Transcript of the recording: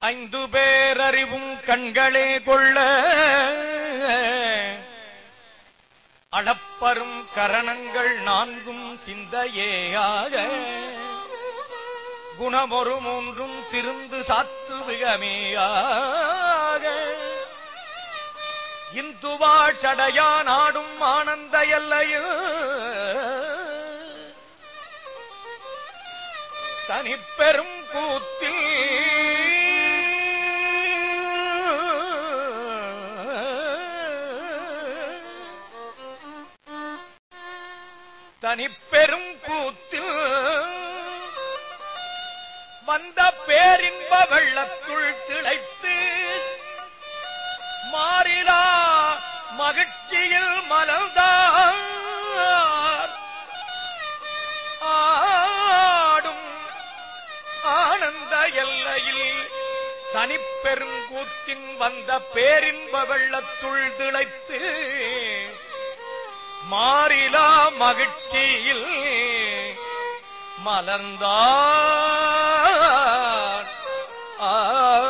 ஐந்து பேரறிவும் கண்களே கொள்ள அளப்பரும் கரணங்கள் நான்கும் சிந்தையேயாக குணமொரு மூன்றும் திருந்து சாத்துவிகமேயாக இந்துவாழ் சடையா நாடும் ஆனந்த எல்லையில் தனிப்பெரும் கூத்தில் தனிப்பெரும் கூத்தில் வந்த பேரின்ப வெள்ளத்துள் திளைத்து மாறிலா மகிழ்ச்சியில் மலர்ந்தார் ஆடும் ஆனந்த எல்லையில் தனிப்பெருங்கூத்தின் வந்த பேரின்ப வெள்ளத்துள் திளைத்து மாறிலா மகிழ்ச்சியில் மலர்ந்தார் ஆ